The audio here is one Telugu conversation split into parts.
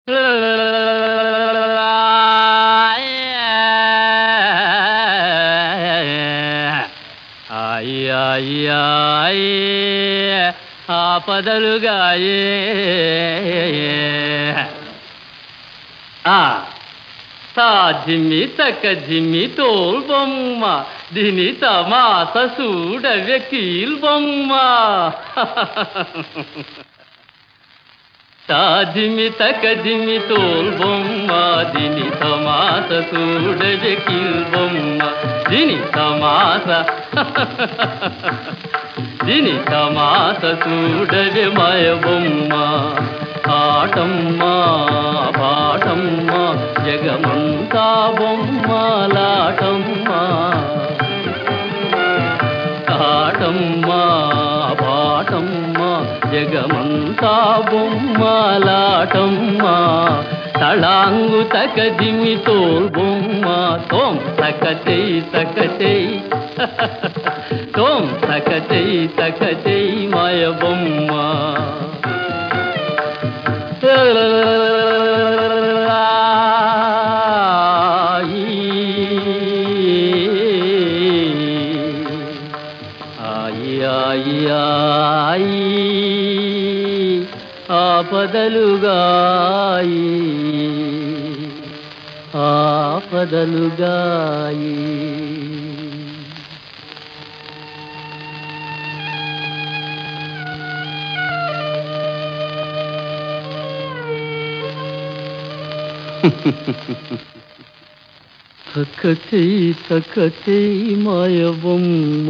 ఆపదలుగాయే ఆ తా జిమ్మి తక్క జిమ్మి తోల్ బొమ్మ దీని తమాస చూడవే కీల్ బొమ్మ తా జిమ్మి తక్క జిమ్మి తోల్ బొమ్మ దీని తమాస చూడవే కీల్ బొమ్మ దీని తమాస దీని తమాస చూడవే మాయ బొమ్మ ఆటమ్మ పాటమ్మ జగమంతా బొమ్మలాటమ్మ ఆటమ్మ పాటమ్మ జగమంతా బొమ్మలాటమ్మ తళాంగు తక దిమి తోల్ బొమ్మ తోం తక చెయ్యి తక చెయ్యి తోం తక చెయ్యి తక చెయ్యి మాయ బొమ్మ ఆయి ఆయి ఆయి ఆపదలుగాయి ఆపదలుగాయి తక్కచై తక్కచై మాయ బొమ్మ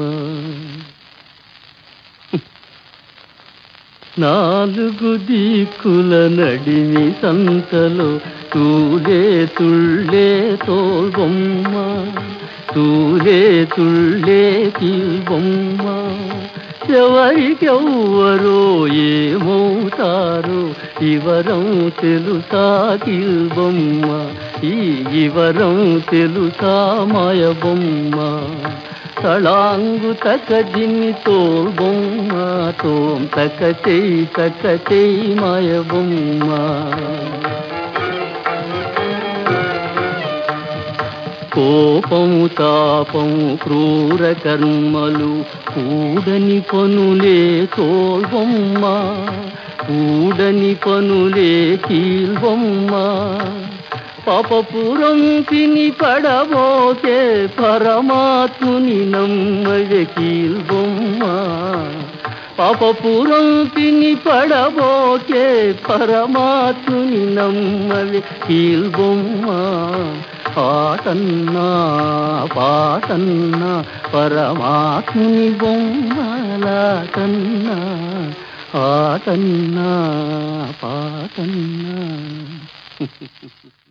నాలుగు దిక్కుల నడిమి సంతలో తూలే తుళ్ళే తోల్బొమ్మ తూలే తుళ్ళే బొమ్మ ఎవరికెవ్వరో ఏమవుతారో ఇవరం తెలుసా బొమ్మ ఈ ఇవరం తెలుసా మాయ బొమ్మ తళాంగు తక జిన్ని తోల్ బొమ్మ తోం తక చెయ్యి తక చెయ్యి మాయ బొమ్మ కోపము తాపము క్రూర కర్మలు కూడని పనులే తోల్బొమ్మ కూడని పనులే కీల్బొమ్మ పాపపురం తిని పడబోతే పరమాత్ముని నమ్మవే కీల్బొమ్మ పాపపురం తిని పడబోతే పరమాత్ముని నమ్మవే కీల్బొమ్మ పాటన్నా పాటన్నా పరమాత్ముని బొమ్మలాటన్నా ఆటన్నా పాటన్నా